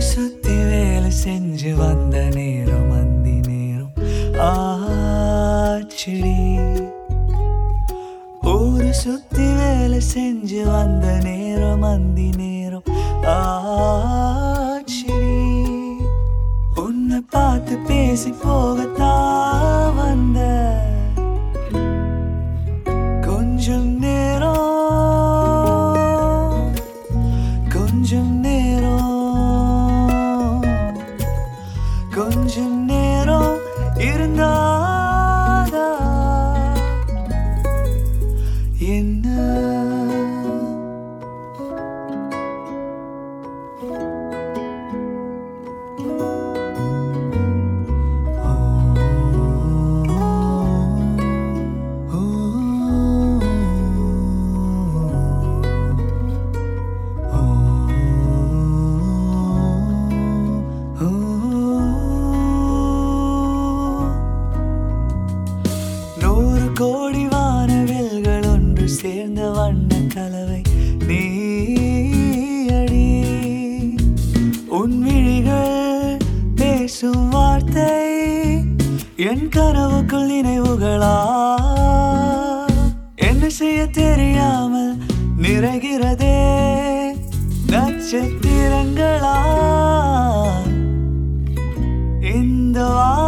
சுத்தி வேலை செஞ்சு வந்த நேரம் அந்தி நேரம் ஆச்சடி ஊரு சுத்தி வேலை செஞ்சு வந்த நேரம் அந்தி நேரம் ஆச்சடி உன்னை பார்த்து பேசி போகத்தான் வந்த கொஞ்சம் நேரம் கொஞ்சம் நேரம் கொஞ்சம் நேரம் இருந்தாதா என்ன நூறு கோடி வானவில்கள் ஒன்று சேர்ந்த வண்ண கலவை நீயடி உன் விழிகள் பேசும் வார்த்தை என் கனவுக்குள் நினைவுகளா என்ன செய்ய தெரியாமல் நிறைகிறதே நட்சத்திரங்களா இந்த வா